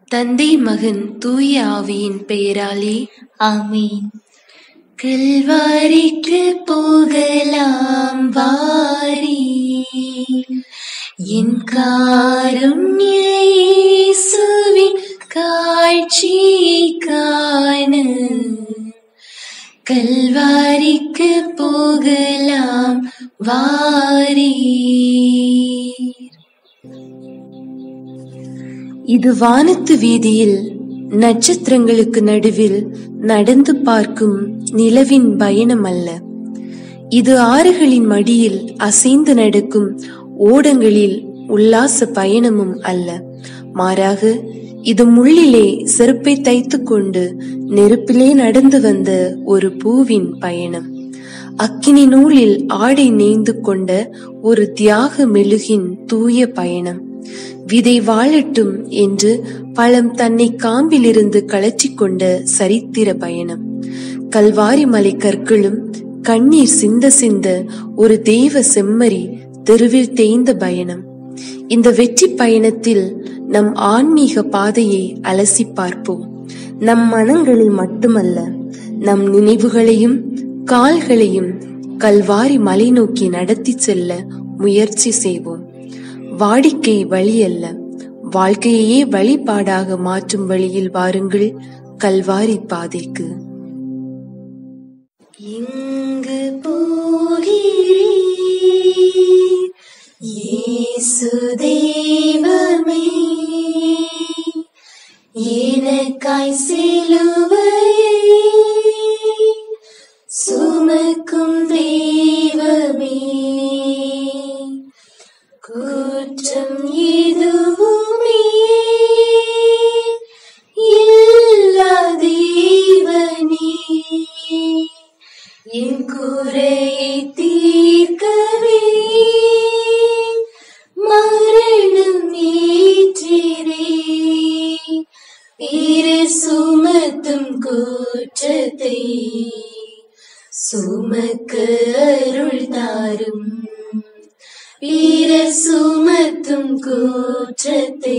தந்தை மகன் தூய ஆவியின் பெயராலே ஆமீன் கல்வாரிக்கு போகலாம் வாரி என் காருண்ய இயேசுவின் காட்சி காண கல்வாரிக்கு போகலாம் வாரி இது வானத்து வீதியில் நட்சத்திரங்களுக்கு நடுவில் நடந்து பார்க்கும் நிலவின் பயணம் அல்ல இது ஆறுகளின் மடியில் அசைந்து நடக்கும் ஓடங்களில் உல்லாச பயணமும் அல்ல மாறாக இது முள்ளிலே செருப்பை தைத்துக் கொண்டு நெருப்பிலே நடந்து வந்த ஒரு பூவின் பயணம் அக்கினி நூலில் ஆடை நெய்ந்து கொண்ட ஒரு தியாக மெழுகின் தூய பயணம் விதை வாழட்டும் என்று பழம் தன்னை காம்பிலிருந்து கழற்றிக் கொண்ட சரித்திர பயணம் கல்வாரி மலை கற்களும் கண்ணீர் சிந்த சிந்த ஒரு தெய்வ செம்மறி தெருவில் தேய்ந்த பயணம் இந்த வெற்றி பயணத்தில் நம் ஆன்மீக பாதையை அலசி பார்ப்போம் நம் மனங்களில் மட்டுமல்ல நம் நினைவுகளையும் கால்களையும் கல்வாரி மலை நோக்கி நடத்தி செல்ல முயற்சி செய்வோம் வாடிக்கை வழி அல்ல வாழ்க்கையையே வழிபாடாக மாற்றும் வழியில் வாருங்கள் கல்வாரி பாதைக்கு இங்கு போகிறீர் இயேசு தெய்வமே எனக்காய் சிலுவையை சுமக்கும் தெய்வமே குற்றம் எதுவுமே இல்லா தேவனே என் குறையை தீர்க்கவே மரணம் ஏற்றிரே இரு சுமத்தும் குற்றத்தை சுமக்க அருள் தாரும் வீர சுமத்தும் கூற்றத்தை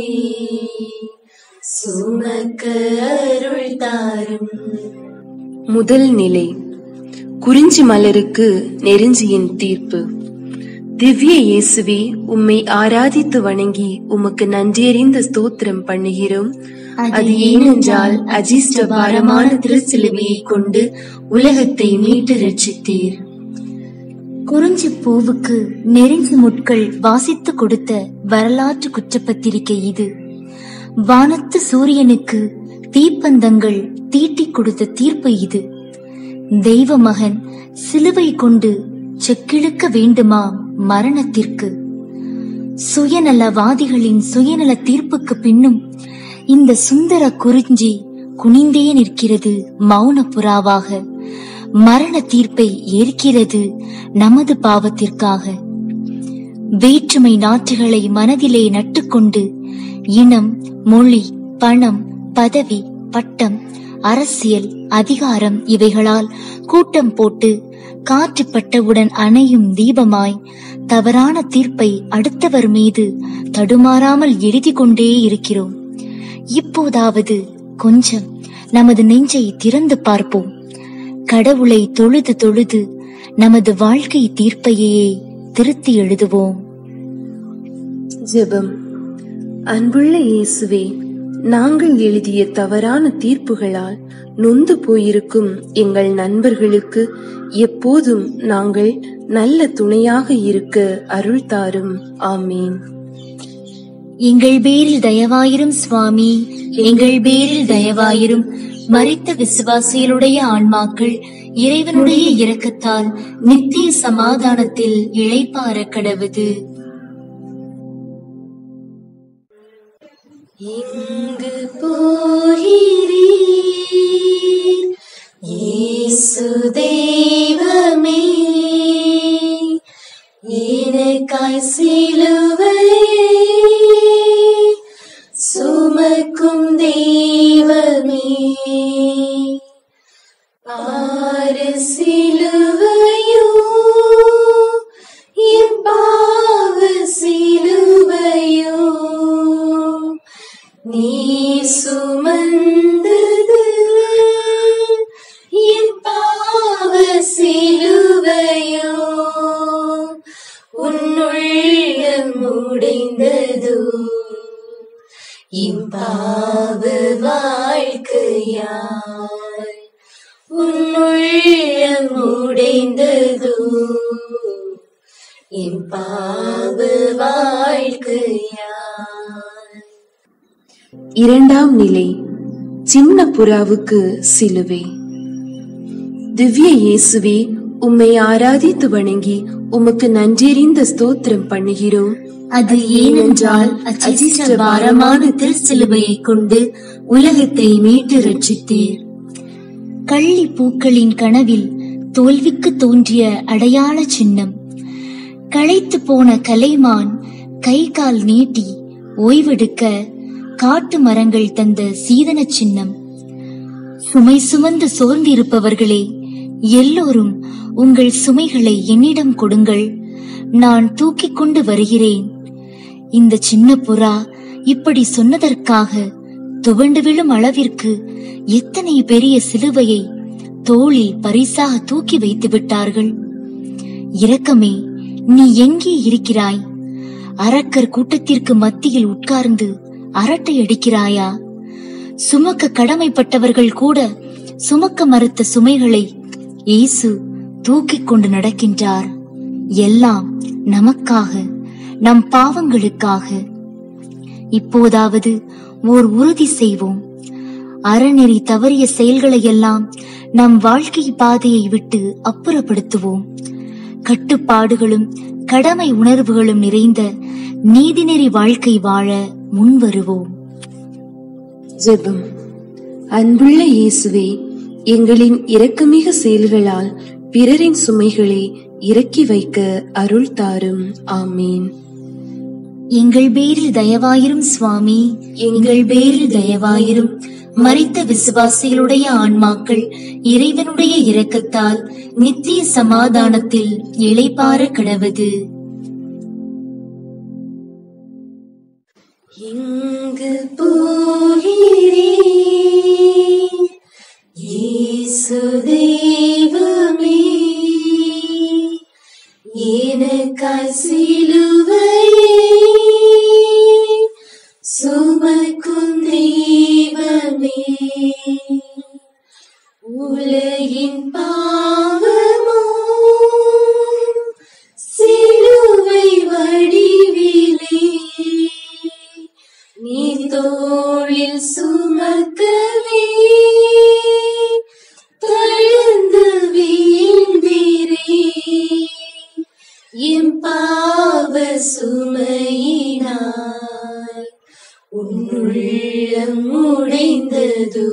சுமக்க அருள் தாரும் முதல் நிலை குறிஞ்சி மலருக்கு நெருஞ்சியின் தீர்ப்பு திவ்ய இயேசுவே உம்மை ஆராதித்து வணங்கி உமக்கு நன்றியறிந்த ஸ்தோத்திரம் பண்ணுகிறோம் அது ஏனென்றால் அஜிஷ்ட பாரமான திருச்சிலுவையை கொண்டு உலகத்தை மீட்டு ரட்சித்தீர் குறிஞ்சி பூவுக்கு நெருங்கி முட்கள் வாசித்து கொடுத்த வரலாற்று குற்றப்பத்திரிகை இது வானத்து சூரியனுக்கு தீப்பந்தங்கள் தீட்டிக் கொடுத்த தீர்ப்பு இது தெய்வ மகன் சிலுவை கொண்டு செக்கிழுக்க வேண்டுமா மரணத்திற்கு சுயநலவாதிகளின் சுயநல தீர்ப்புக்கு பின்னும் இந்த சுந்தர குறிஞ்சி குனிந்தே நிற்கிறது மௌன புறாவாக மரண தீர்ப்பை ஏற்கிறது நமது பாவத்திற்காக வேற்றுமை நாற்றுகளை மனதிலே நட்டுக்கொண்டு இனம் மொழி பணம் பதவி பட்டம் அரசியல் அதிகாரம் இவைகளால் கூட்டம் போட்டு காற்று பட்டவுடன் அணையும் தீபமாய் தவறான தீர்ப்பை அடுத்தவர் மீது தடுமாறாமல் எழுதி கொண்டே இருக்கிறோம் இப்போதாவது கொஞ்சம் நமது நெஞ்சை திறந்து பார்ப்போம் கடவுளை தொழுது தொழுது நமது வாழ்க்கை தீர்ப்பையே திருத்தி எழுதுவோம் ஜெபம் அன்புள்ள இயேசுவே நாங்கள் எழுதிய தவறான தீர்ப்புகளால் நொந்து போயிருக்கும் எங்கள் நண்பர்களுக்கு எப்போதும் நாங்கள் நல்ல துணையாக இருக்க அருள் தாரும் ஆமீன் எங்கள் பேரில் தயவாயிரும் சுவாமி எங்கள் பேரில் தயவாயிரும் மறித்த விசுவாசிகளுடைய ஆன்மாக்கள் இறைவனுடைய இரக்கத்தால் நித்திய சமாதானத்தில் இளைப்பார கடவுது இங்கு போகிறீர் இயேசு தெய்வமே எனக்காய் சிலுவையை சுமக்கும் தெய்வமே பாரு சிலுவையோ என் பாவ சிலுவையோ நீ இம்பாவ வாழ்க்கையாய் உன்னுள்ளம் உடைந்ததோ இம்பாவ வாழ்க்கையாய் இரண்டாம் நிலை சின்ன புறாவுக்கு சிலுவை திவ்ய இயேசுவே உம்மை ஆராதித்து வணங்கி உமக்கு நன்றெறிந்த ஸ்தோத்திரம் பண்ணுகிறோம் அது ஏனென்றால் அச்சிஷ்ட பாரமான திருச்சிலுவையை கொண்டு உலகத்தை மீட்டு ரட்சித்தீர் கள்ளி பூக்களின் கனவில் தோல்விக்கு தோன்றிய அடையாள சின்னம் களைத்து போன கலைமான் கை கால் நீட்டி ஓய்வெடுக்க காட்டு மரங்கள் தந்த சீதன சின்னம் சுமை சுமந்து சோர்ந்திருப்பவர்களே எல்லோரும் உங்கள் சுமைகளை என்னிடம் கொடுங்கள் நான் தூக்கிக் கொண்டு வருகிறேன் இந்த சின்ன புறா இப்படி சொன்னதற்காக துவண்டு விழும் அளவிற்கு எத்தனை பெரிய சிலுவையை தோளில் பரிசாக தூக்கி வைத்து விட்டார்கள் இரக்கமே நீ எங்கே இருக்கிறாய் அரக்கர் கூட்டத்திற்கு மத்தியில் உட்கார்ந்து அரட்டை அடிக்கிறாயா சுமக்க கடமைப்பட்டவர்கள் கூட சுமக்க மறுத்த சுமைகளை இயேசு தூக்கிக் கொண்டு நடக்கின்றார் எல்லாம் நமக்காக நம் பாவங்களுக்காக இப்போதாவது ஓர் உறுதி செய்வோம் அறநெறி தவறிய செயல்களை எல்லாம் நம் வாழ்க்கை பாதையை விட்டு அப்புறப்படுத்துவோம் கட்டுப்பாடுகளும் கடமை உணர்வுகளும் நிறைந்த நீதிநெறி வாழ்க்கை வாழ முன்வருவோம் ஜெபம் அன்புள்ள இயேசுவே எங்களின் இரக்கமிகு செயல்களால் பிறரின் சுமைகளை இறக்கி வைக்க அருள் தாரும் ஆமீன் எங்கள் பேரில் தயவாயிரும் சுவாமி எங்கள் பேரில் தயவாயிரும் மரித்த விசுவாசிகளுடைய ஆன்மாக்கள் இறைவனுடைய இரக்கத்தால் நித்திய சமாதானத்தில் இளைப்பாற கடவது இங்கு போகிறே இயேசு தெய்வமே எனக்காய் சிலுவையை சுமக்கும் தெய்வமே உலகின் பாவமோ சிலுவை வடிவிலே நீ தோளில் சுமக்கவே தழுந்து வீழ்ந்தீரே என் பாவ சுமையினாய் உன்னுள்ளம் உடைந்ததோ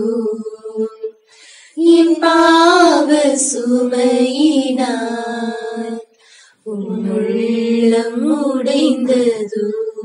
என் பாவ சுமையினாய் உன்னுள்ளம் உடைந்ததோ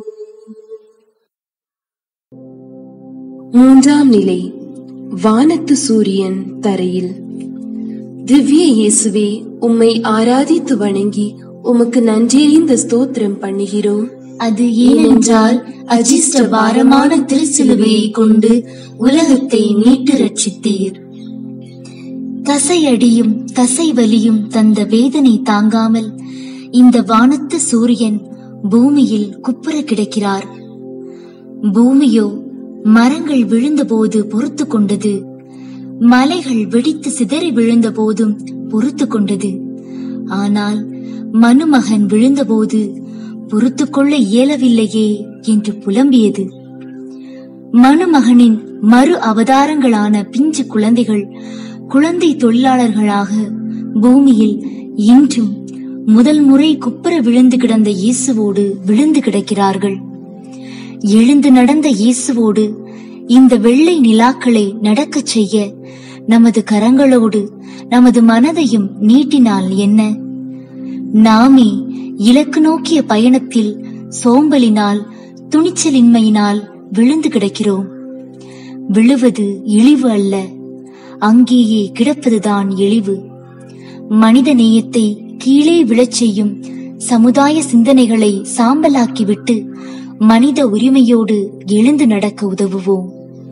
மூன்றாம் நிலை வானத்து சூரியன் தரையில் திவ்ய இயேசுவே உம்மை ஆராதித்து வணங்கி உமக்கு நன்றெறிந்த ஸ்தோத்திரம் பண்ணுகிறோம் அது ஏனென்றால் அஜிஷ்ட பாரமான திருச்சிலுவையை கொண்டு உலகத்தை மீட்டு ரட்சித்தீர் தசையடியும் தசை வலியும் தந்த வேதனை தாங்காமல் இந்த வானத்து சூரியன் பூமியில் குப்புற கிடக்கிறார் பூமியோ மரங்கள் விழுந்தபோது பொறுத்து கொண்டது மலைகள் வெடித்து சிதறி விழுந்த போதும் பொறுத்து கொண்டது ஆனால் மனுமகன் விழுந்தபோது பொறுத்து கொள்ள இயலவில்லையே என்று புலம்பியது மனுமகனின் மறு அவதாரங்களான பிஞ்சு குழந்தைகள் குழந்தை தொழிலாளர்களாக பூமியில் இன்றும் முதல் முறை குப்புற விழுந்து கிடந்த இயேசுவோடு விழுந்து கிடக்கிறார்கள் எழுந்து நடந்த இயேசுவோடு இந்த வெள்ளை நிலாக்களை நடக்கச் செய்ய நமது கரங்களோடு நமது மனதையும் நீட்டினால் என்ன நாமே இலக்கு நோக்கிய பயணத்தில் சோம்பலினால் துணிச்சலின்மையினால் விழுந்து கிடக்கிறோம் விழுவது இழிவு அல்ல அங்கேயே கிடப்பதுதான் இழிவு மனித நேயத்தை கீழே விழச் செய்யும் சமுதாய சிந்தனைகளை சாம்பலாக்கிவிட்டு மனித உரிமையோடு எழுந்து நடக்க உதவுவோம்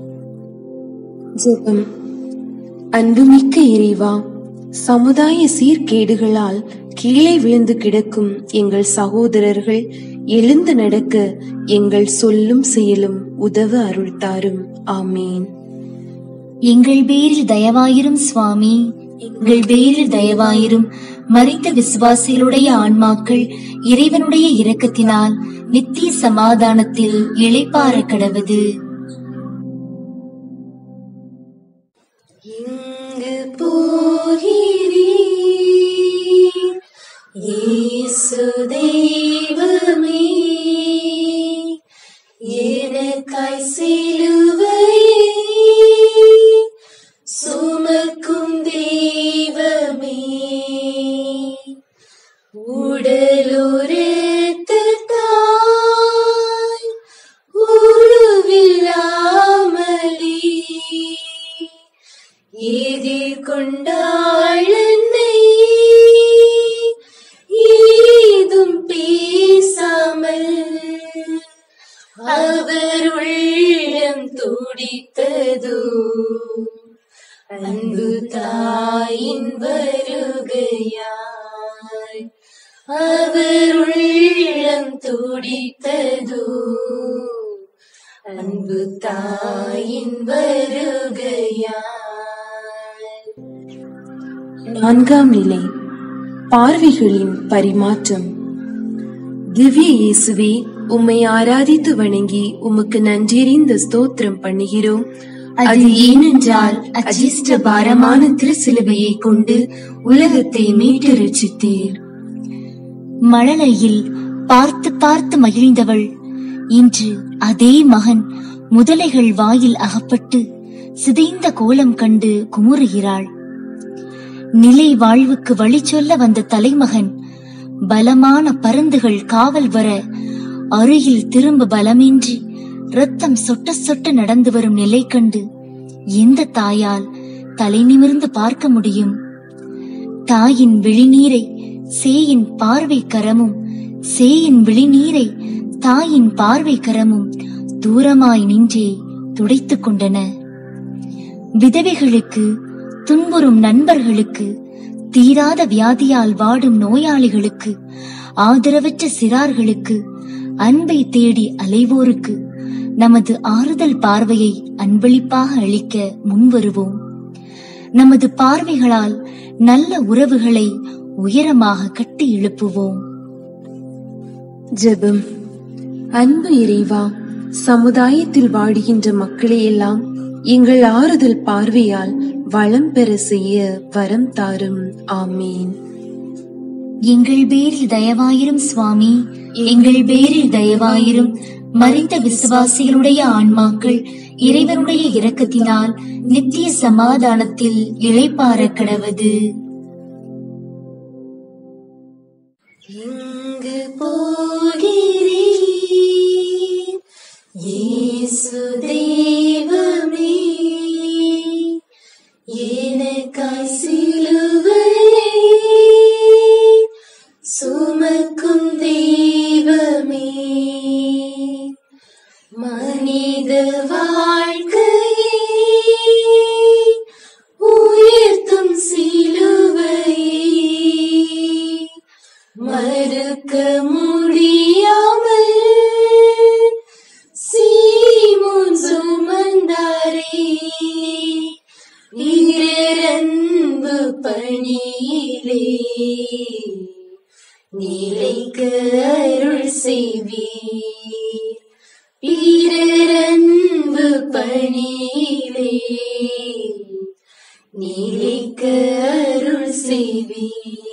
ஜெபம் அன்புமிக்க இறைவா சமுதாய சீர்கேடுகளால் கீழே விழுந்து கிடக்கும் எங்கள் சகோதரர்கள் எழுந்து நடக்க எங்கள் சொல்லும் செயலும் உதவ அருள் தாரும் ஆமேன் எங்கள் பேரில் தயவாயிரும் சுவாமி எங்கள் பேரில் தயவாயிரும் மறித்த விசுவாசிகளுடைய ஆன்மாக்கள் இறைவனுடைய இரக்கத்தினால் நித்திய சமாதானத்தில் இளைப்பாற கடவது இங்கு போகிறீர் இயேசு தெய்வமே எனக்காய் சிலுவை சுமக்கும் தெய்வமே உடலுரைத்த தாய் உருவில்லாமலே எதிர்கொண்டாள் என்னை ஏதும் பேசாமல் அவர் உள்ளம் துடித்ததோ அன்பு தாயின் வருகையாய் அவர் உள்ளம் துடித்ததோ அன்பு தாயின் வருகையாய் நான்காம் நிலை பார்வைகளின் பரிமாற்றம் திவ்ய இயேசுவே உம்மை ஆராதித்து வணங்கி உமக்கு நன்றியறிந்த ஸ்தோத்திரம் பண்ணுகிறோம் அது ஏனென்றால் அச்சிஷ்ட பாரமான திருச்சிலுவையை கொண்டு உலகத்தை மீட்டு ரட்சித்தீர் மழலையில் பார்த்து பார்த்து மகிழ்ந்தவள் இன்று அதே மகன் முதலைகள் வாயில் அகப்பட்டு சிதைந்த கோலம் கண்டு குமுறுகிறாள் நிலை வாழ்வுக்கு வழி சொல்ல வந்த தலைமகன் பலமான பருந்துகள் காவல் வர அருகில் திரும்ப பலமின்றி ரத்தம் சொட்ட சொட்ட நடந்து வரும் நிலை கண்டு எந்த தாயால் தலை நிமிர்ந்து பார்க்க முடியும் தாயின் விழிநீரை சேயின் பார்வை கரமும் சேயின் விழிநீரை தாயின் பார்வை கரமும் தூரமாய் நின்றே துடைத்துக் கொண்டன விதவைகளுக்கு துன்புறும் நண்பர்களுக்கு தீராத வியாதியால் வாடும் நோயாளிகளுக்கு ஆதரவற்ற சிறார்களுக்கு அன்பை தேடி அலைவோருக்கு நமது ஆறுதல் பார்வையை அன்பளிப்பாக அளிக்க முன்வருவோம் நமது பார்வைகளால் நல்ல உறவுகளை உயரமாக கட்டி எழுப்புவோம் ஜெபம் அன்பு இறைவா சமுதாயத்தில் வாடுகின்ற மக்களை எல்லாம் எங்கள் ஆறுதல் பார்வையால் வளம் பெற செய்ய வரம் தாரும் ஆமீன் எங்கள் பேரில் தயவாயிரும் சுவாமி எங்கள் பேரில் தயவாயிரும் மறைந்த விசுவாசிகளுடைய ஆன்மாக்கள் இறைவனுடைய இரக்கத்தினால் நித்திய சமாதானத்தில் இளைப்பாற கடவது இங்கு போகிறீர் இயேசு தெய்வமே எனக்காய் சிலுவை சுமக்கும் தெய்வமே மனித வாழ்க்கையை உயர்த்தும் சிலுவையை மறுக்க முடியாமல் சீமோன் சுமந்தாரே இரன்பு பணியிலே நிலைக்க அருள் செய்வீர் பிறரன்பு பணியிலே நிலைக்க அருள் செய்வீர்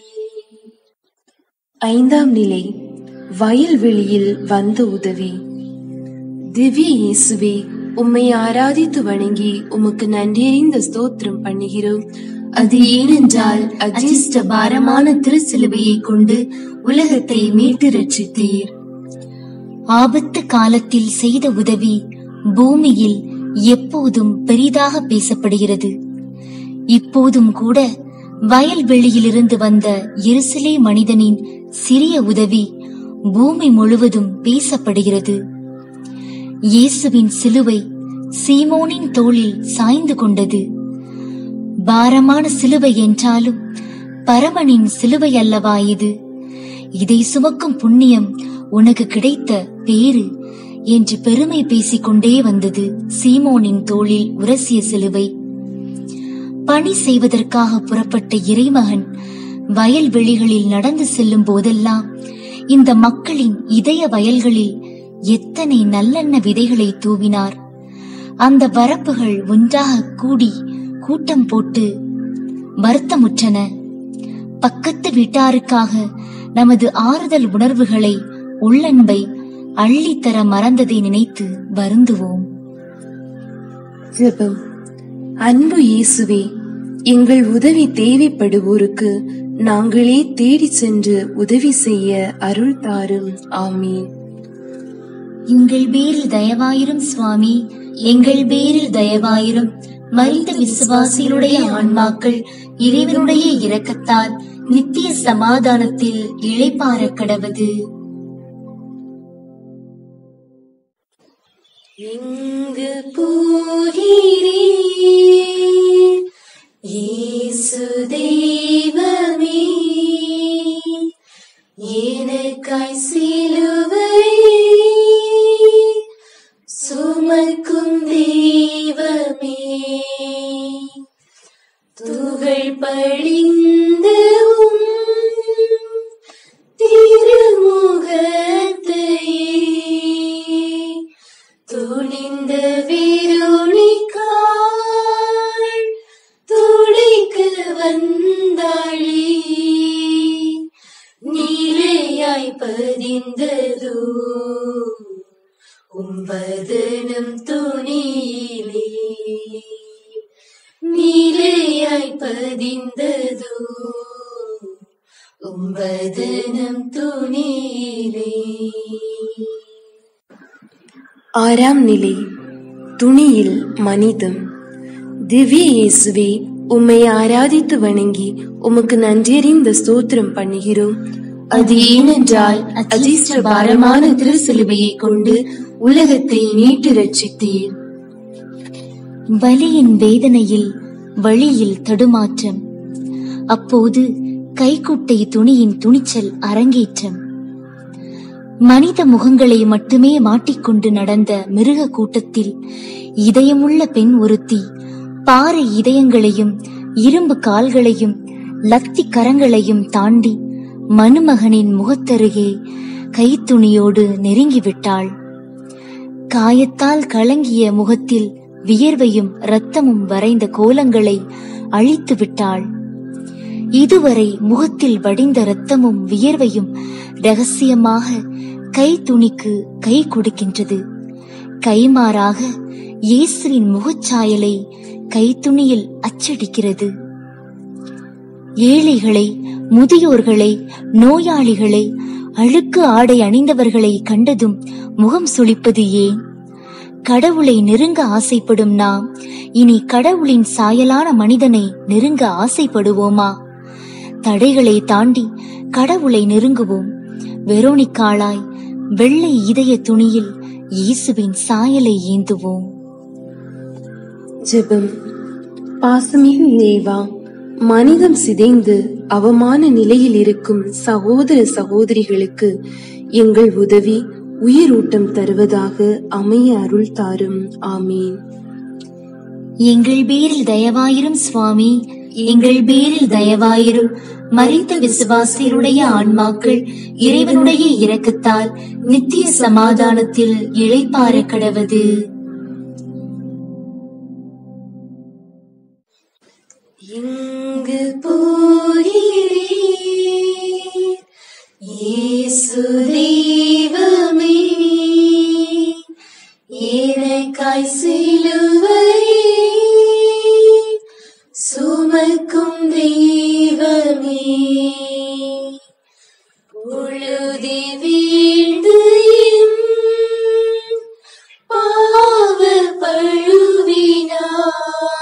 ஐந்தாம் நிலை வயல்வெளியில் வந்த உதவி திவ்ய இயேசுவே உம்மை ஆராதித்து வணங்கி உமக்கு நன்றியறிந்த ஸ்தோத்திரம் பண்ணுகிறோம் அது ஏனென்றால் அஜிஷ்ட பாரமான திருச்சிலுவையை கொண்டு உலகத்தை மீட்டு ரட்சித்தீர் ஆபத்து காலத்தில் செய்த உதவி பூமியில் எப்போதும் பெரிதாக பேசப்படுகிறது இப்போதும் கூட வயல்வெளியிலிருந்து வந்த எருசலே மனிதனின் சிறிய உதவி பூமி முழுவதும் பேசப்படுகிறது இயேசுவின் சிலுவை சீமோனின் தோளில் சாய்ந்து கொண்டது பாரமான சிலுவை என்றாலும் பரமனின் சிலுவை அல்லவா இது இதை சுமக்கும் புண்ணியம் உனக்கு கிடைத்த பேரு என்று பெருமை பேசிக்கொண்டே வந்தது சீமோனின் தோளில் உரசிய சிலுவை பணி செய்வதற்காக புறப்பட்ட இறைமகன் வயல்வெளிகளில் நடந்து செல்லும் போதெல்லாம் இந்த மக்களின் இதய வயல்களில் எத்தனை நல்லெண்ண விதைகளை தூவினார் அந்த வரப்புகள் ஒன்றாக கூடி கூட்டம் போட்டு வருத்தமுற்றன பக்கத்து வீட்டாருக்காக நமது ஆறுதல் உணர்வுகளை உள்ளன்பை அள்ளித்தர மறந்ததை நினைத்து வருந்துவோம் ஜெபம் அன்பு இயேசுவே எங்கள் உதவி தேவைப்படுவோருக்கு நாங்களே தேடிச் சென்று உதவி செய்ய அருள் தாரும் ஆமீன் எங்கள் பேரில் தயவாயிரும் சுவாமி எங்கள் பேரில் தயவாயிரும் மறித்த விசுவாசிகளுடைய ஆன்மாக்கள் இறைவனுடைய இரக்கத்தால் நித்திய சமாதானத்தில் இளைப்பாற கடவது எங்கு போகிறீர் இயேசு தெய்வமே எனக்காய் சிலுவை சுமக்கும் தெய்வமே துகள் பழிந்த உம் திருமுகத்தையே துணிந்த வீரோணிக்காள் துடைக்க வந்தாளே நீலையாய் பதிந்ததோ உம்பதனம் துணியிலே நீலையாய் பதிந்ததோ உம்பதனம் துணியிலே ஆறாம் நிலை துணியில் மனிதம் திவ்ய இயேசுவே உம்மை ஆராதித்து வணங்கி உமக்கு நன்றியறிந்த ஸ்தோத்திரம் பண்ணுகிறோம் அது ஏனென்றால் அதிர்ஷ்ட பாரமான திருசிலுவையை கொண்டு உலகத்தை மீட்டு ரட்சித்தீர் வலியின் வேதனையில் வழியில் தடுமாற்றம் அப்போது கைக்குட்டை துணியின் துணிச்சல் அரங்கேற்றம் மனித முகங்களை மட்டுமே மாட்டிக்கொண்டு நடந்த மிருக கூட்டத்தில் இதயமுள்ள பெண் ஒருத்தி பாறை இதயங்களையும் இரும்பு கால்களையும் லத்தி கரங்களையும் தாண்டி மணுமகனின் முகத்தருகே கைத்துணியோடு நெருங்கிவிட்டாள் காயத்தால் கலங்கிய முகத்தில் வியர்வையும் இரத்தமும் வரைந்த கோலங்களை அழித்து விட்டாள் இதுவரை முகத்தில் வடிந்த இரத்தமும் வியர்வையும் ரகசியமாக கை துணிக்கு கை கொடுக்கின்றது கைமாறாக இயேசுவின் முகச்சாயலை கைத்துணியில் அச்சடிக்கிறது ஏழைகளை முதியோர்களை நோயாளிகளை அழுக்கு ஆடை அணிந்தவர்களை கண்டதும் முகம் சுளிப்பது ஏன் கடவுளை நெருங்க ஆசைப்படும் நாம் இனி கடவுளின் சாயலான மனிதனை நெருங்க ஆசைப்படுவோமா தடைகளை தாண்டி கடவுளை நெருங்குவோம் வெரோனிக்காளாய் வெள்ளை இதய துணியில் இயேசுவின் சாயலை ஏந்துவோம் ஜெபம் பாசமிகு இறைவா மனிதம் சிதைந்து அவமான நிலையில் இருக்கும் சகோதர சகோதரிகளுக்கு எங்கள் உதவி உயிரூட்டம் தருவதாக அமைய அருள் தாரும் ஆமீன் எங்கள் பேரில் தயவாயிரும் சுவாமி எங்கள் பேரில் தயவாயிரும் மறித்த விசுவாசியருடைய ஆன்மாக்கள் இறைவனுடைய இரக்கத்தால் நித்திய சமாதானத்தில் இளைப்பாற கடவது எங்கு போகிறீர் இயேசு தெய்வமே எனக்காய் சிலுவை சுமக்கும் தெய்வமே பொழுதி வீழ்ந்து என் பாவ பழுவினாய்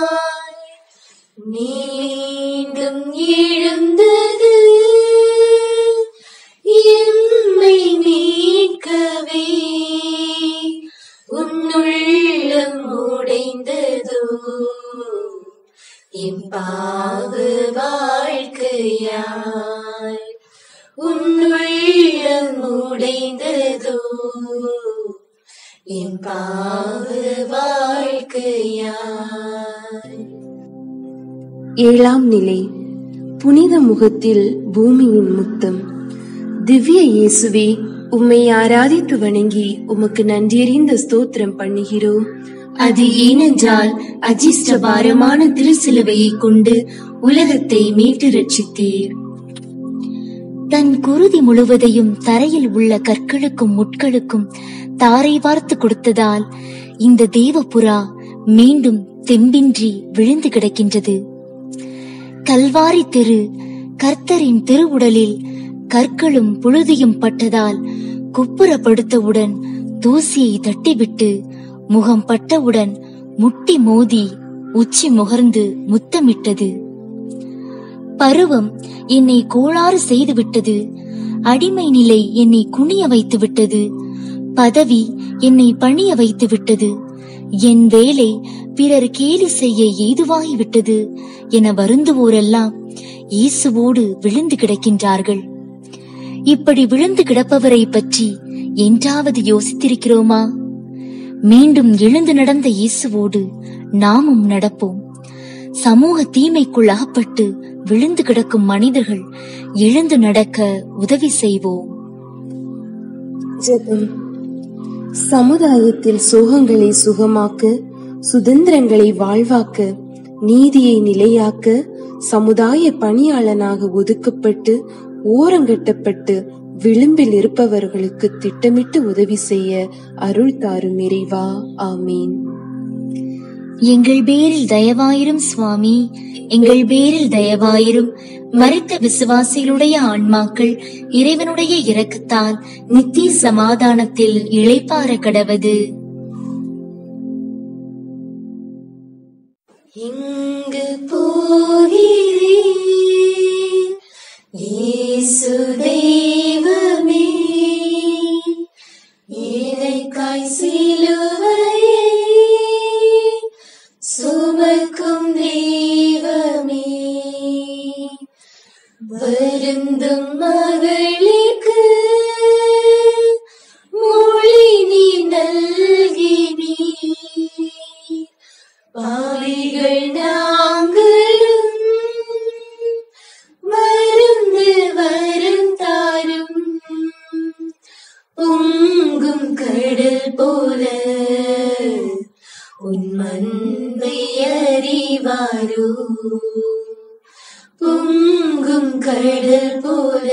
மீண்டும் எழுந்தது எம்மை மீட்கவே உன்னுள்ளம் உடைந்ததோ என் பாவ வாழ்க்கையாய் உன்னுள்ளம் உடைந்ததோ என் பாவ வாழ்க்கையாய் ஏழாம் நிலை புனித முகத்தில் பூமியின் முத்தம் திவ்ய இயேசுவே உம்மை ஆராதித்து வணங்கி உமக்கு நன்றியறிந்த ஸ்தோத்திரம் பண்ணுகிறோம் அது ஏனென்றால் அஜிஷ்ட பாரமான திருச்சிலுவையை கொண்டு உலகத்தை மீட்டு ரட்சித்தீர் தன் குருதி முழுவதையும் தரையில் உள்ள கற்களுக்கும் முட்களுக்கும் தாரை வார்த்து கொடுத்ததால் இந்த தேவபுறா மீண்டும் தெம்பின்றி விழுந்து கிடக்கின்றது கல்வாரி தெரு கர்த்தரின் திருவுடலில் கற்களும் புழுதியும் பட்டதால் குப்புறப்படுத்தவுடன் தூசியை தட்டிவிட்டு முகம் பட்டவுடன் முட்டி மோதி உச்சி முகர்ந்து முத்தமிட்டது பருவம் என்னை கோளாறு செய்து விட்டது அடிமை நிலை என்னை குனிய வைத்து விட்டது பதவி என்னை பணிய வைத்து விட்டது என் வேலை பிறர் கேலி செய்ய ஏதுவாகி விட்டது என வருந்துவோரெல்லாம் இயேசுவோடு விழுந்து கிடக்கின்றார்கள் இப்படி விழுந்து கிடப்பவரை பற்றி என்றாவது யோசித்திருக்கிறோமா மீண்டும் எழுந்து நடந்த இயேசுவோடு நாமும் நடப்போம் சமூக தீமைக்குள் அகப்பட்டு விழுந்து கிடக்கும் மனிதர்கள் எழுந்து நடக்க உதவி செய்வோம் ஜெபம் சமுதாயத்தில் சோகங்களை சுகமாக்க சுதந்திரங்களை வாழ்வாக்க நீதியை நிலையாக்க சமுதாய பணியாளனாக ஒதுக்கப்பட்டு ஓரங்கட்டப்பட்டு விளிம்பில் இருப்பவர்களுக்கு திட்டமிட்டு உதவி செய்ய அருள் தாரும் இறைவா ஆமீன் எங்கள் பேரில் தயவாயிரும் சுவாமி எங்கள் பேரில் தயவாயிரும் மரித்த விசுவாசிகளுடைய ஆன்மாக்கள் இறைவனுடைய இரக்கத்தால் நித்திய சமாதானத்தில் இளைப்பாற கடவது இங்கு போகிறேன் இயேசு தெய்வமே எனக்காய் சிலுவையை சுமக்கும் தெய்வமே வருந்தும் மகளுக்கு மொழி நீ நல்கினீர் பாவிகள் நாங்களும் மருந்து வரும் தாரும் பொங்கும் கடல் போல உன் மந்தை அறிவாரோ பொங்கும் கடல் போல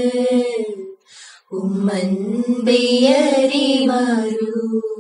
உம் அன்பை அறிவாரோ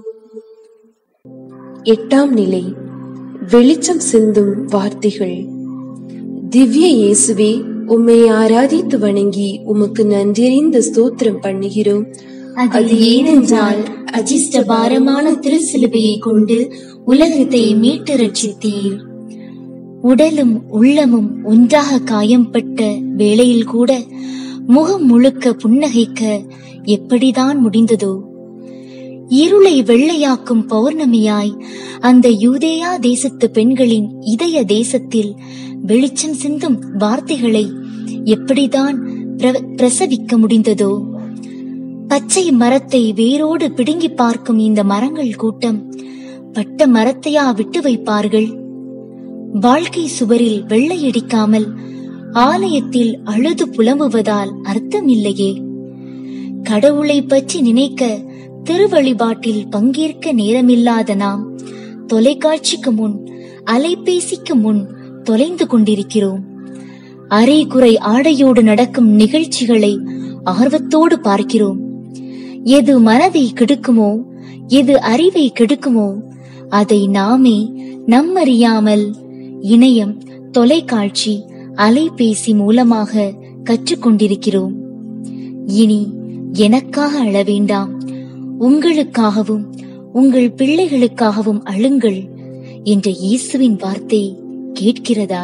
எட்டாம் நிலை வெளிச்சம் சிந்தும் வார்த்தைகள் திவ்ய இயேசுவே உம்மை ஆராதித்து வணங்கி உமக்கு நன்றியறிந்த ஸ்தோத்திரம் பண்ணுகிறோம் அது ஏனென்றால் அஜிஷ்ட பாரமான திருச்சிலுவையை கொண்டு உலகத்தை மீட்டு ரட்சித்தீர் உடலும் உள்ளமும் ஒன்றாக காயம்பட்ட வேளையில் கூட முகம் முழுக்க புன்னகைக்க எப்படிதான் முடிந்ததோ இருளை வெள்ளையாக்கும் பௌர்ணமியாய் அந்த யூதேயா தேசத்து பெண்களின் இதய தேசத்தில் வெளிச்சம் சிந்தும் வார்த்தைகளை எப்படிதான் பிர- பிரசவிக்க முடிந்ததோ பச்சை மரத்தை வேரோடு பிடுங்கி பார்க்கும் இந்த மரங்கள் கூட்டம் பட்ட மரத்தையா விட்டு வைப்பார்கள் வாழ்க்கை சுவரில் வெள்ளையடிக்காமல் ஆலயத்தில் அழுது புலம்புவதால் அர்த்தமில்லையே கடவுளை பற்றி நினைக்க திருவழிபாட்டில் பங்கேற்க நேரமில்லாத நாம் தொலைக்காட்சிக்கு முன் அலைபேசிக்கு முன் தொலைந்து கொண்டிருக்கிறோம் அரைகுறை ஆடையோடு நடக்கும் நிகழ்ச்சிகளை ஆர்வத்தோடு பார்க்கிறோம் எது மனதை கெடுக்குமோ எது அறிவை கெடுக்குமோ அதை நாமே நம்மறியாமல் இணையம் தொலைக்காட்சி அலைபேசி மூலமாக கற்றுக்கொண்டிருக்கிறோம் இனி எனக்காக அழ வேண்டாம் உங்களுக்காகவும் உங்கள் பிள்ளைகளுக்காகவும் அழுங்கள் என்ற இயேசுவின் வார்த்தை கேட்கிறதா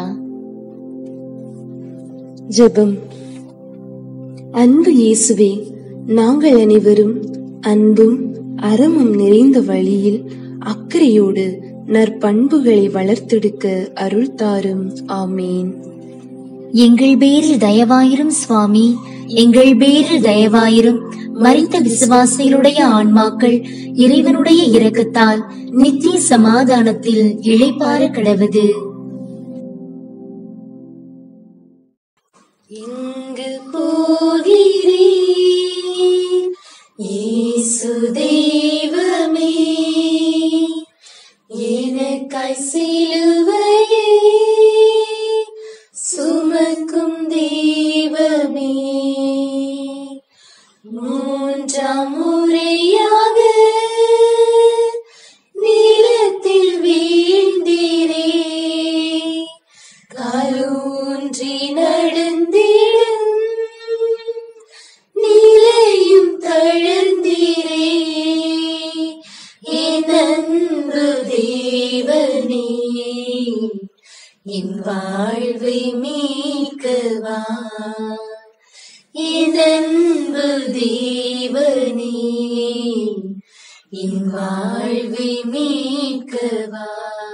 ஜெபம் அன்பு இயேசுவே நாங்கள் அனைவரும் அன்பும் அறமும் நிறைந்த வழியில் அக்கறையோடு நற்பண்புகளை வளர்த்தெடுக்க அருள் தாரும் ஆமீன் எங்கள் பேரில் தயவாயிரும் சுவாமி எங்கள் பேரில் தயவாயிரும் மரித்த விசுவாசிகளுடைய ஆன்மாக்கள் இறைவனுடைய இரக்கத்தால் நித்திய சமாதானத்தில் இளைப்பாற கடவது எங்கு போகிறேன் இயேசு தெய்வமே எனக்காய் சிலுவையே சுமக்கும் தெய்வமே மூன்றாம் முறையாக நிலத்தில் வீழ்ந்தீரே காலூன்றி நடந்திடும் நிலையும் தழுந்தீரே என் அன்பு தேவனே என் வாழ்வை மீட்கவா என் அன்பு தேவனே என் வாழ்வை மீட்கவா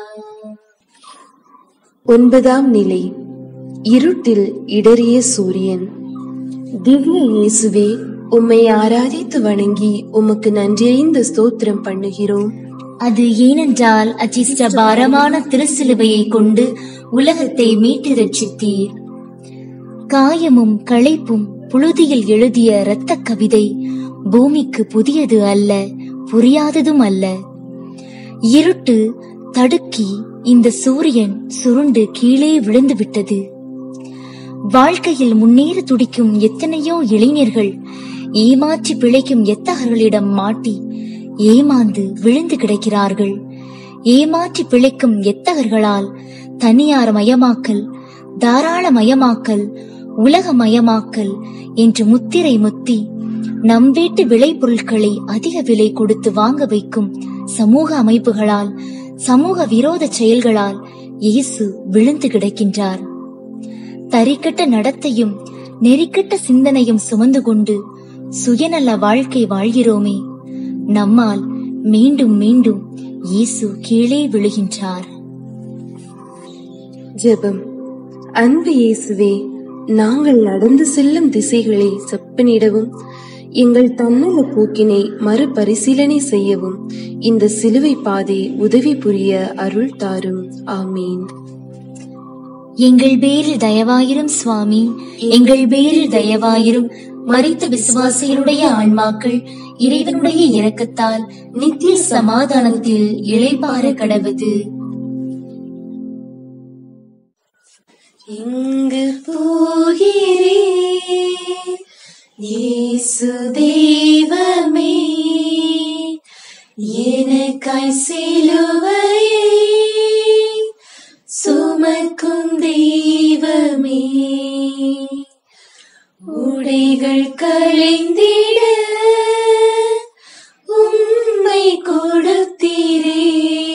ஒன்பதாம் நிலை இருட்டில் இடறிய சூரியன் திவ்ய இயேசுவே உம்மை ஆராதித்து வணங்கி உமக்கு நன்றியறிந்த ஸ்தோத்திரம் பண்ணுகிறோம் அது ஏனென்றால் அச்சிஷ்ட பாரமான திருச்சிலுவையை கொண்டு உலகத்தை மீட்டு ரட்சித்தீர் காயமும் களைப்பும் புழுதியில் எழுதிய இரத்த கவிதை பூமிக்கு புதியது அல்ல புரியாததும் அல்ல இருட்டு தடுக்கி இந்த சூரியன் சுருண்டு கீழே விழுந்து விட்டது வாழ்க்கையில் முன்னேற துடிக்கும் எத்தனையோ இளைஞர்கள் ஏமாற்றி பிழைக்கும் எத்தகர்களிடம் மாட்டி ஏமாந்து விழுந்து கிடக்கிறார்கள் ஏமாற்றி பிழைக்கும் எத்தகர்களால் தனியார் மயமாக்கல் தாராளமயமாக்கல் உலகமயமாக்கல் என்று முத்திரை முத்தி நம் வீட்டு விளைபொருட்களை அதிக விலை கொடுத்து வாங்க வைக்கும் சமூக அமைப்புகளால் சமூக விரோத செயல்களால் இயேசு விழுந்து கிடக்கின்றார் தரிக்கட்ட நடத்தையும் நெறிக்கட்ட சிந்தனையும் சுமந்து கொண்டு சுயநல வாழ்க்கை வாழ்கிறோமே நம்மால் மீண்டும் மீண்டும் இயேசு கீழே விழுகின்றார் ஜெபம் அன்பு இயேசுவே நாங்கள் நடந்து செல்லும் திசைகளை செப்பனிடவும் எங்கள் தன்னல போக்கினை மறுபரிசீலனை செய்யவும் இந்த சிலுவை பாதை உதவி புரிய அருள் தாரும் ஆமீன் எங்கள் பேரில் தயவாயிரும் சுவாமி எங்கள் பேரில் தயவாயிரும் மரித்த விசுவாசிகளுடைய ஆன்மாக்கள் இறைவனுடைய இரக்கத்தால் நித்திய சமாதானத்தில் இளைப்பாற கடவுது எங்கு போகிறேன் இயேசு தெய்வமே எனக்காய் சிலுவையை சுமக்கும் தெய்வமே உடைகள் களைந்திட உம்மை கொடுத்தீரே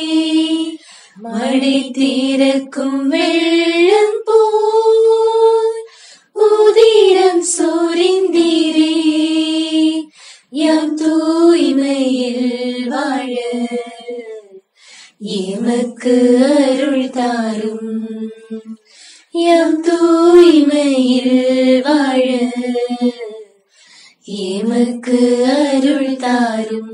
மடை தீரக்கும் வெள்ளம் போல் உதிரம் சொரிந்தீரே எம் தூய்மையில் வாழ எமக்கு அருள் தாரும் எம் தூய்மையில் வாழ எமக்கு அருள் தாரும்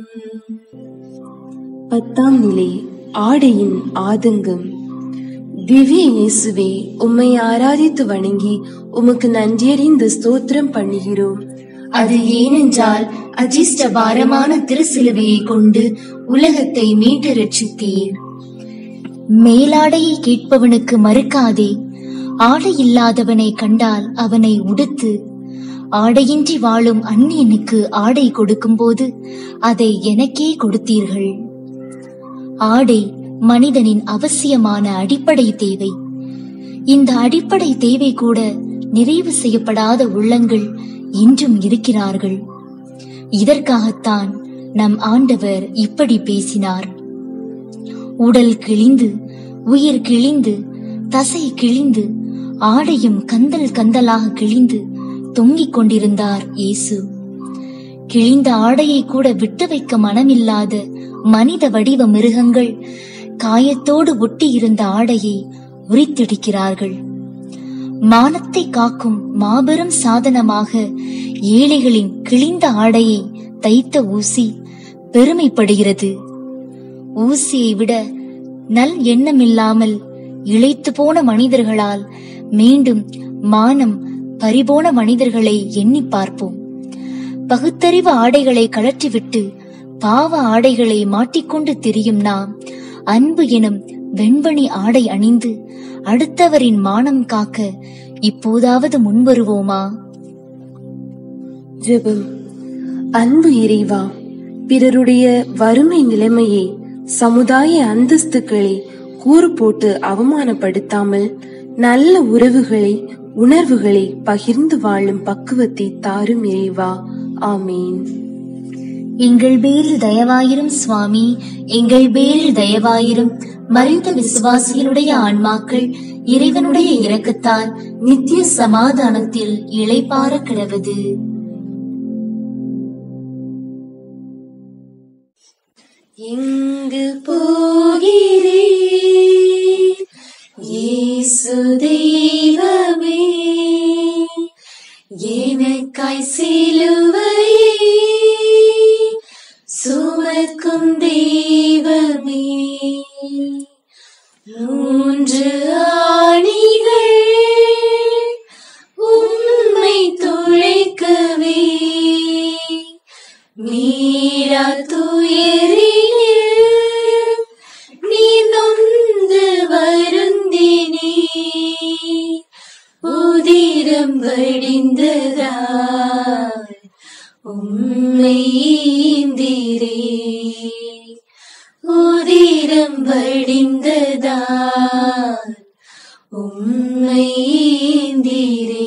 பத்தாம் நிலை ஆடையின் ஆதங்கம் திவ்ய இயேசுவே உம்மை ஆராதித்து வணங்கி உமக்கு நன்றியறிந்த ஸ்தோத்திரம் பண்ணுகிறோம் அது ஏனென்றால் அஜிஷ்ட பாரமான திருச்சிலுவையை கொண்டு உலகத்தை மீட்டு ரட்சித்தீர் மேலாடையை கேட்பவனுக்கு மறுக்காதே ஆடை இல்லாதவனை கண்டால் அவனை உடுத்து ஆடையின்றி வாழும் அந்நியனுக்கு ஆடை கொடுக்கும்போது அதை எனக்கே கொடுத்தீர்கள் ஆடை மனிதனின் அவசியமான அடிப்படை தேவை இந்த அடிப்படை தேவை கூட நிறைவு செய்யப்படாத உள்ளங்கள் இன்றும் இருக்கிறார்கள் இதற்காகத்தான் நம் ஆண்டவர் இப்படி பேசினார் உடல் கிழிந்து உயிர் கிழிந்து தசை கிழிந்து ஆடையும் கந்தல் கந்தலாக கிழிந்து தொங்கிக் கொண்டிருந்தார் இயேசு கிழிந்த ஆடையை கூட விட்டு வைக்க மனமில்லாத மனித வடிவ மிருகங்கள் காயத்தோடு ஒட்டி இருந்த ஆடையை உரித்தெடுக்கிறார்கள் மானத்தை காக்கும் மாபெரும் சாதனமாக ஏழைகளின் கிழிந்த ஆடையை தைத்த ஊசி பெருமைப்படுகிறது ஊசியை விட நல் எண்ணமில்லாமல் இழைத்து போன மனிதர்களால் மீண்டும் மானம் பறிபோன மனிதர்களை எண்ணி பார்ப்போம் பகுத்தறிவு ஆடைகளை கழற்றிவிட்டு பாவ ஆடைகளை மாட்டிக்கொண்டு திரியும் நாம் அன்பு எனும் வெண்பணி ஆடை அணிந்து அடுத்தவரின் மானம் காக்க இப்போதாவது முன்வருவோமா ஜெபம் அன்பு இறைவா பிறருடைய வறுமை நிலைமையை சமுதாய அந்தஸ்துகளை கூறு போட்டு அவமானப்படுத்தாமல் நல்ல உறவுகளை உணர்வுகளை பகிர்ந்து வாழும் பக்குவத்தை தாரும் இறைவா ஆமீன் எங்கள் பேரில் தயவாயிரும் சுவாமி எங்கள் பேரில் தயவாயிரும் மறைந்த விசுவாசிகளுடைய ஆன்மாக்கள் இறைவனுடைய இரக்கத்தால் நித்திய சமாதானத்தில் இளைப்பார கிடவது எங்கு போகிறேன் இயேசு தெய்வமே எனக்காய் சிலுவையை சுமக்கும் தெய்வமே மூன்று ஆணிகள் உம்மை துளைக்கவே மீரா துயரில் நீ நொந்து வருந்தினே உதிரம் வடிந்ததால் உம்மை ஈந்திரே உதிரம் வடிந்ததால் உம்மை ஈந்திரே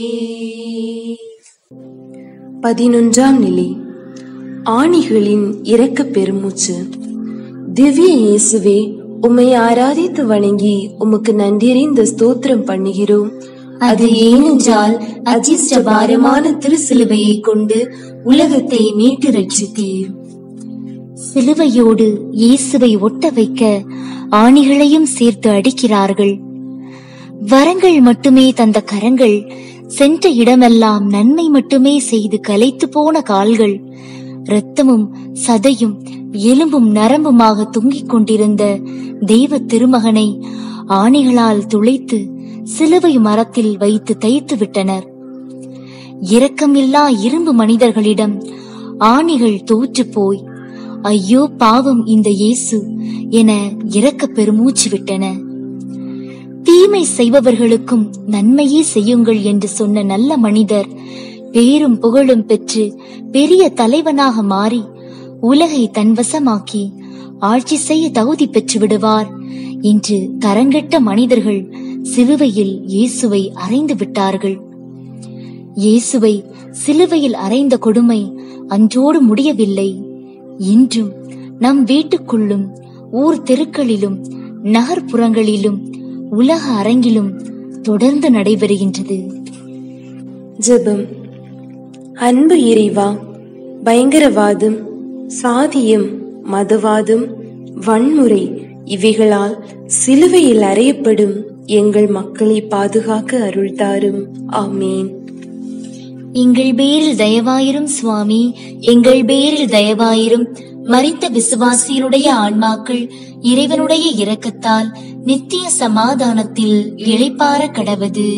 பதினொன்றாம் நிலை ஆணிகளின் இரக்க பெருமூச்சு திவ்ய இயேசுவே உம்மை ஆராதித்து வணங்கி உமக்கு நன்றியறிந்த ஸ்தோத்திரம் பண்ணுகிறோம் அது ஏனென்றால் அஜிஷ்ட பாரமான திருசிலுவையை கொண்டு உலகத்தை மீட்டு ரட்சித்தீர் சிலுவையோடு இயேசுவை ஒட்ட வைக்க ஆணிகளையும் சேர்த்து அடிக்கிறார்கள் வரங்கள் மட்டுமே தந்த கரங்கள் சென்ற இடமெல்லாம் நன்மை மட்டுமே செய்து கலைத்து போன கால்கள் இரத்தமும் சதையும் எலும்பும் நரம்புமாக தொங்கிக் கொண்டிருந்த தெய்வ திருமகனை ஆணிகளால் துளைத்து சிலுவை மரத்தில் வைத்து தைத்து விட்டனர் இரக்கமில்லா இரும்பு மனிதர்களிடம் ஆணிகள் தோற்று போய் ஐயோ பாவம் இந்த இயேசு என இரக்க பெருமூச்சு விட்டன தீமை செய்பவர்களுக்கும் நன்மையே செய்யுங்கள் என்று சொன்ன நல்ல மனிதர் பேரும் புகழும் பெற்று பெரிய தலைவனாக மாறி உலகை தன்வசமாக்கி ஆட்சி செய்ய தகுதி பெற்று விடுவார் என்று தரங்கெட்ட மனிதர்கள் சிலுவையில் இயேசுவை அறைந்து விட்டார்கள் இயேசுவை சிலுவையில் அறைந்த கொடுமை அன்றோடு முடியவில்லை இன்றும் நம் வீட்டுக்குள்ளும் ஊர் தெருக்களிலும் நகர்ப்புறங்களிலும் உலக அரங்கிலும் தொடர்ந்து நடைபெறுகின்றது ஜெபம் அன்பு இறைவா பயங்கரவாதம் சாதியம் மதவாதம் வன்முறை இவைகளால் சிலுவையில் அறையப்படும் எங்கள் மக்களை பாதுகாக்க அருள் தாரும் ஆமீன் எங்கள் பேரில் தயவாயிரும் சுவாமி எங்கள் பேரில் தயவாயிரும் மரித்த விசுவாசியருடைய ஆன்மாக்கள் இறைவனுடைய இரக்கத்தால் நித்திய சமாதானத்தில் இளைப்பார கடவது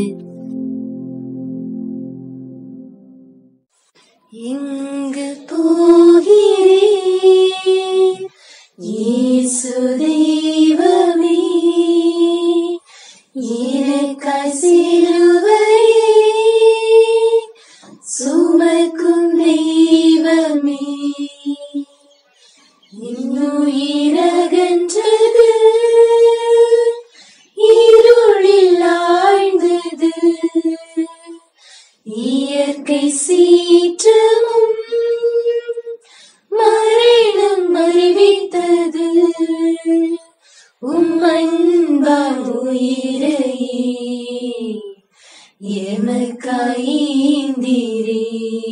எங்கு போகிறேன் இயேசு தெய்வமே எனக்காய் சிலுவையை சுமக்கும் தெய்வமே இன்னுயிரகன்றது இருளில் ஆழ்ந்தது இயற்கை சீற்றமும் மரணம் அறிவித்தது உம்மன்பான் உயிரையே எமக்காயீந்திரே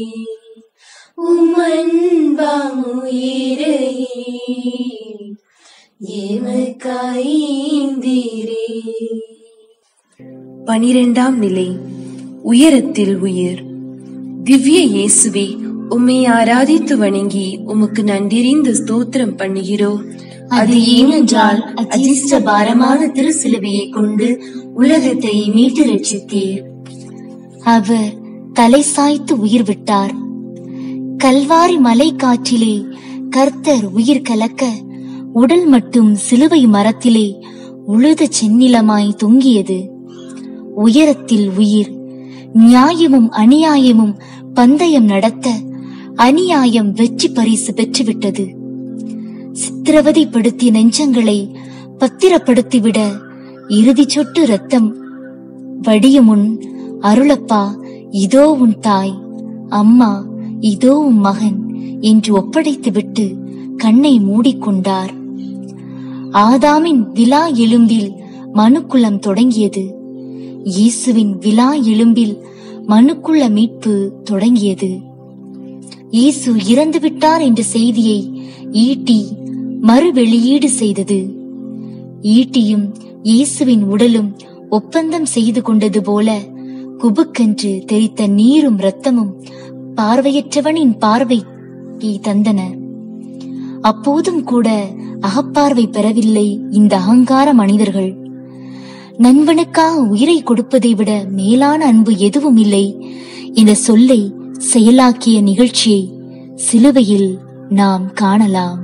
உம்மன்பாம் உயிரையே எமக்காயீந்திரே பனிரெண்டாம் நிலை உயரத்தில் உயிர் திவ்ய இயேசுவே உம்மை ஆராதித்து வணங்கி உமக்கு நன்றிறிந்து ஸ்தோத்திரம் பண்ணுகிறோம் அது ஏனென்றால் அதிர்ஷ்ட பாரமான திருசிலுவையை கொண்டு உலகத்தை மீட்டு ரட்சித்தீர் அவர் தலை சாய்த்து உயிர் விட்டார் கல்வாரி மலை காற்றிலே கர்த்தர் உயிர் கலக்க உடல் மட்டும் சிலுவை மரத்திலே உழுத செந்நிலமாய் தொங்கியது உயரத்தில் உயிர் நியாயமும் அநியாயமும் பந்தயம் நடத்த அநியாயம் வெற்றி பரிசு பெற்றுவிட்டது சித்திரவதைப்படுத்திய நெஞ்சங்களை பத்திரப்படுத்திவிட இறுதி சொட்டு ரத்தம் வடியும் முன் அருளப்பா இதோ உன் தாய் அம்மா இதோ உன் மகன் என்று ஒப்படைத்துவிட்டு கண்ணை மூடிக்கொண்டார் ஆதாமின் விலா எலும்பில் மனுக்குளம் தொடங்கியது இயேசுவின் விலா எலும்பில் மனுக்குள்ள மீட்பு தொடங்கியது இயேசு இறந்து விட்டார் என்ற செய்தியை ஈட்டி மறு வெளியீடு செய்தது ஈட்டியும் இயேசுவின் உடலும் ஒப்பந்தம் செய்து கொண்டது போல குபுக்கென்று தெரித்த நீரும் இரத்தமும் பார்வையற்றவனின் பார்வையை தந்தன அப்போதும் கூட அகப்பார்வை பெறவில்லை இந்த அகங்கார மனிதர்கள் நண்பனுக்காக உயிரை கொடுப்பதை விட மேலான அன்பு எதுவும் இல்லை இந்த சொல்லை செயலாக்கிய நிகழ்ச்சியை சிலுவையில் நாம் காணலாம்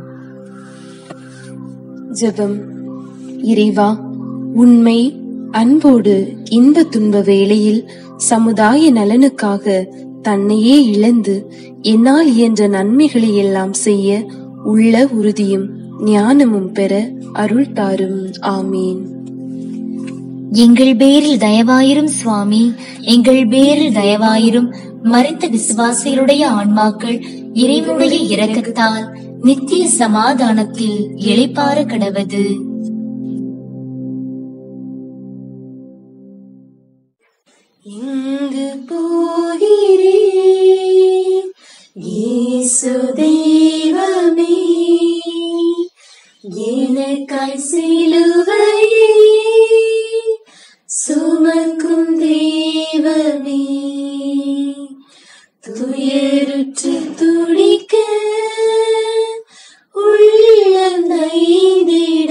ஜெபம் இறைவா உண்மை அன்போடு இந்த துன்ப வேளையில் சமுதாய நலனுக்காக தன்னையே இழந்து என்னால் இயன்ற நன்மைகளை எல்லாம் செய்ய உள்ள உறுதியும் ஞானமும் பெற அருள் தாரும் ஆமீன் எங்கள் பேரில் தயவாயிரும் சுவாமி எங்கள் பேரில் தயவாயிரும் மறித்த விசுவாசிகளுடைய ஆன்மாக்கள் இறைவனுடைய இரக்கத்தால் நித்திய சமாதானத்தில் இளைப்பாற கடவது எங்கு போகிறேன் இயேசு தெய்வமே எனக்காய் சிலுவையை சுமக்கும் தெய்வமே துயருற்று துடிக்க உள்ளம் நைந்திட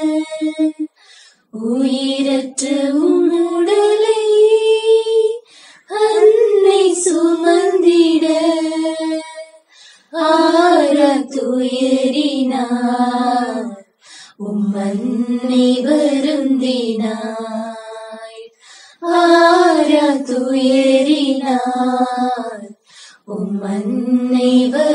உயிரற்ற உன்னுடலை அன்னை சுமந்திட ஆர துயரினார் உம்மன்னை வருந்தினாய் ஆர துயரினார் உம்மன்னை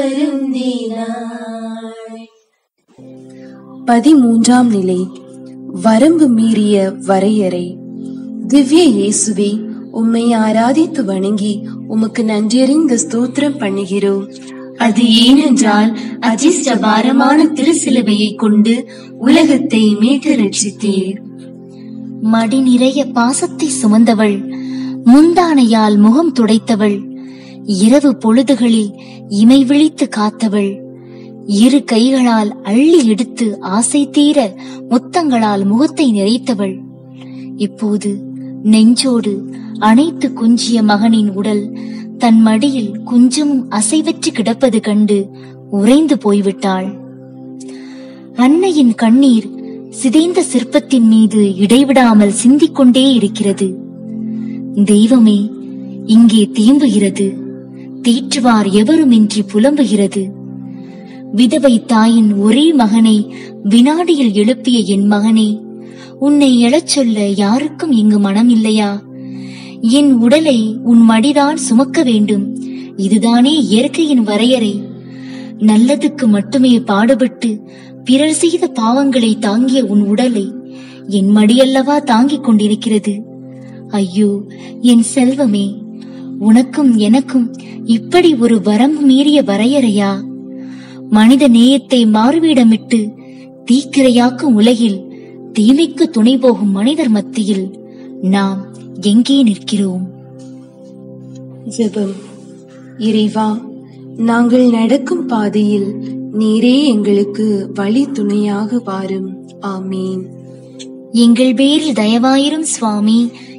வருந்தினாய் பதிமூன்றாம் நிலை வரம்பு மீறிய வரையறை திவ்ய இயேசுவே உம்மை ஆராதித்து வணங்கி உமக்கு நன்றியறிந்த ஸ்தோத்திரம் பண்ணுகிறோம் அது ஏனென்றால் அதிர்ஷ்ட பாரமான திருசிலுவையை கொண்டு உலகத்தை மீட்டு ரட்சித்தீர் மடி நிறைய பாசத்தை சுமந்தவள் முந்தானையால் முகம் துடைத்தவள் இரவு பொழுதுகளில் இமை விழித்து காத்தவள் இரு கைகளால் அள்ளி எடுத்து ஆசை தீர முத்தங்களால் முகத்தை நிறைத்தவள் இப்போது நெஞ்சோடு அனைத்து குஞ்சிய மகனின் உடல் தன் மடியில் குஞ்சமும் அசைவற்று கிடப்பது கண்டு உறைந்து போய்விட்டாள் அன்னையின் கண்ணீர் சிதைந்த சிற்பத்தின் மீது இடைவிடாமல் சிந்திக் கொண்டே இருக்கிறது தெய்வமே இங்கே தேம்புகிறது தேற்றுவார் எவருமின்றி புலம்புகிறது விதவை தாயின் ஒரே மகனை வினாடியில் எழுப்பிய என் மகனே உன்னை எழச் சொல்ல யாருக்கும் இங்கு மனம் இல்லையா என் உடலை உன் மடிதான் சுமக்க வேண்டும் இதுதானே இயற்கையின் வரையறை நல்லதுக்கு மட்டுமே பாடுபட்டு பிறர் செய்த பாவங்களை தாங்கிய உன் உடலை என் மடியல்லவா தாங்கிக் கொண்டிருக்கிறது ஐயோ என் செல்வமே உனக்கும் எனக்கும் இப்படி ஒரு வரம்பு மீறிய வரையறையா மனித நேயத்தை மாறுவிடமிட்டு தீக்கிரையாக்கும் உலகில் தீமைக்கு துணை போகும் மனிதர் மத்தியில் நாம் எங்கே நிற்கிறோம் ஜெபம் இறைவா நாங்கள் நடக்கும் பாதையில் நீரே எங்களுக்கு வழி துணையாக வாரும் ஆமீன் எங்கள் பேரில் தயவாயிரும் சுவாமி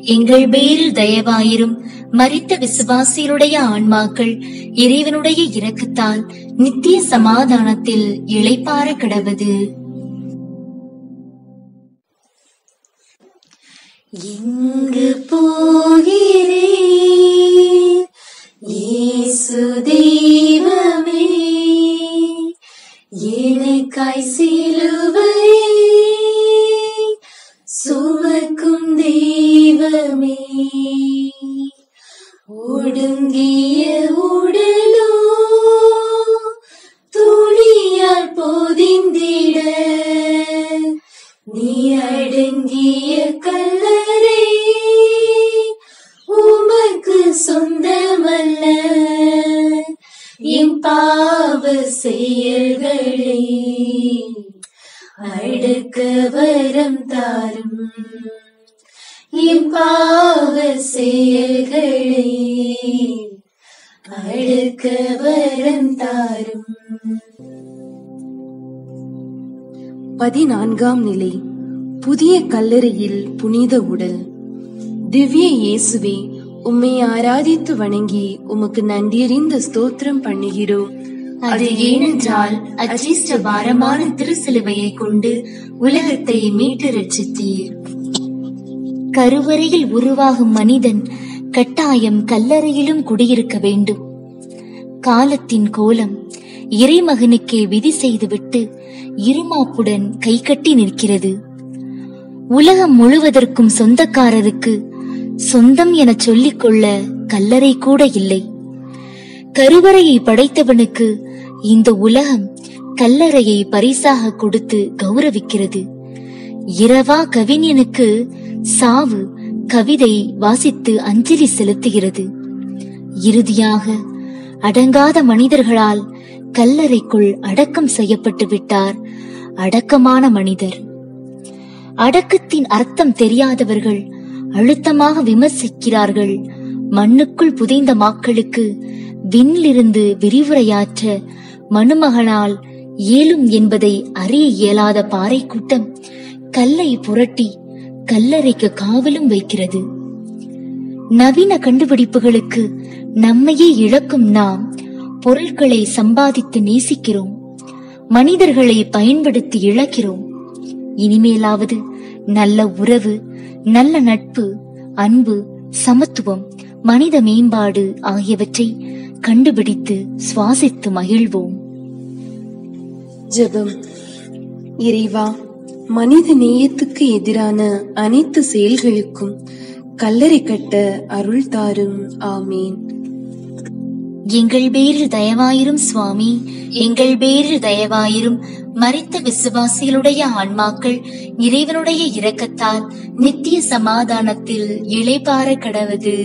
எங்கள் பேரில் தயவாயிரும் மரித்த விசுவாசிகளுடைய ஆன்மாக்கள் இறைவனுடைய இரக்கத்தால் நித்திய சமாதானத்தில் இளைப்பாற கிடவது எங்கு போகிறேன் இயேசு தெய்வமே எனக்காய் சிலுவை சுமக்கும் தெய்வமே ஒடுங்கிய உடலோ துணியால் பொதிந்திட நீ அடங்கிய கல்லறை உமக்கு சொந்தமல்ல என் பாவ செயல்களை அடுக்க வரம் தாரும் என் பாவ செயல்களை அடுக்க வரம் தாரும் பதினான்காம் நிலை புதிய கல்லறையில் புனித உடல் திவ்ய இயேசுவே உம்மை ஆராதித்து வணங்கி உமக்கு நன்றியறிந்த ஸ்தோத்திரம் பண்ணுகிறோம் அது ஏனென்றால் அச்சிஷ்ட பாரமான திருசிலுவையை கொண்டு உலகத்தை மீட்டு ரட்சித்தீர் கருவறையில் உருவாகும் மனிதன் கட்டாயம் கல்லறையிலும் குடியிருக்க வேண்டும் காலத்தின் கோலம் இறைமகனுக்கே விதி செய்துவிட்டு இருமாப்புடன் கைகட்டி நிற்கிறது உலகம் முழுவதற்கும் சொந்தக்காரருக்கு சொந்தம் எனச் சொல்லிக்கொள்ள கல்லறை கூட இல்லை கருவறையை படைத்தவனுக்கு இந்த உலகம் கல்லறையை பரிசாக கொடுத்து கௌரவிக்கிறது இரவா கவிஞனுக்கு சாவு கவிதை வாசித்து அஞ்சலி செலுத்துகிறது இறுதியாக அடங்காத மனிதர்களால் கல்லறைக்குள் அடக்கம் செய்யப்பட்டு விட்டார் அடக்கமான மனிதர் அடக்கத்தின் அர்த்தம் தெரியாதவர்கள் அழுத்தமாக விமர்சிக்கிறார்கள் மண்ணுக்குள் புதைந்த மாக்களுக்கு விண்ணிலிருந்து விரிவுரையாற்ற மணுமகனால் இயலும் என்பதை அறிய இயலாத பாறை கூட்டம் கல்லை புரட்டி கல்லறைக்கு காவலும் வைக்கிறது நவீன கண்டுபிடிப்புகளுக்கு நம்மையே இழக்கும் நாம் பொருட்களை சம்பாதித்து நேசிக்கிறோம் மனிதர்களை பயன்படுத்தி இழக்கிறோம் இனிமேலாவது நல்ல உறவு நல்ல நட்பு அன்பு சமத்துவம் மனித மேம்பாடு ஆகியவற்றை கண்டுபிடித்து சுவாசித்து மகிழ்வோம் ஜெபம் இறைவா மனித நேயத்துக்கு எதிரான அனைத்து செயல்களுக்கும் கல்லறை கட்ட அருள் தாரும் ஆமீன் எங்கள் பேரில் தயவாயிரும் சுவாமி எங்கள் பேரில் தயவாயிரும் மரித்த விசுவாசிகளுடைய ஆன்மாக்கள் இறைவனுடைய இரக்கத்தால் நித்திய சமாதானத்தில் இளைப்பாற கடவது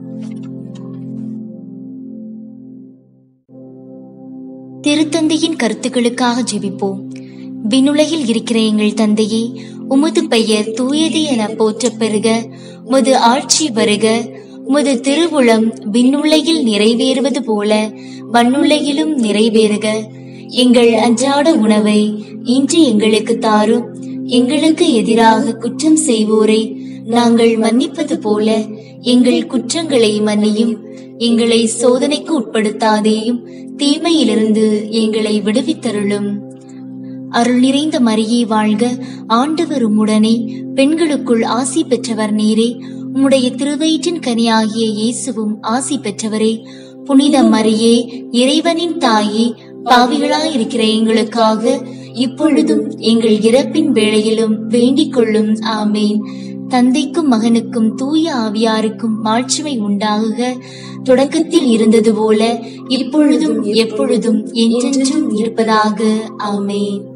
திருத்தந்தையின் கருத்துக்களுக்காக ஜெபிப்போம் விண்ணுலகில் இருக்கிற எங்கள் தந்தையே உமது பெயர் தூயது என போற்றப் பெறுக உமது ஆட்சி வருக உமது திருவுளம் விண்ணுலகில் நிறைவேறுவது போல மண்ணுலகிலும் நிறைவேறுக எங்கள் அன்றாட உணவை இன்று எங்களுக்கு தாரும் எங்களுக்கு எதிராக குற்றம் செய்வோரை நாங்கள் மன்னிப்பது போல எங்கள் குற்றங்களை மன்னியும் எங்களை சோதனைக்கு உட்படுத்தாதேயும் தீமையிலிருந்து எங்களை விடுவித்தருளும் அருள் நிறைந்த மரியே வாழ்க ஆண்டவர் உம்முடனே பெண்களுக்குள் ஆசி பெற்றவர் நீரே உம்முடைய திருவயிற்றின் கனியாகிய இயேசுவும் ஆசி பெற்றவரே புனித மரியே இறைவனின் தாயே பாவிகளாயிருக்கிற எங்களுக்காக இப்பொழுதும் எங்கள் இறப்பின் வேளையிலும் வேண்டிக் கொள்ளும் ஆமேன் தந்தைக்கும் மகனுக்கும் தூய ஆவியாருக்கும் மாட்சிமை உண்டாகுக தொடக்கத்தில் இருந்தது போல இப்பொழுதும் எப்பொழுதும் என்றென்றும் இருப்பதாக ஆமேன்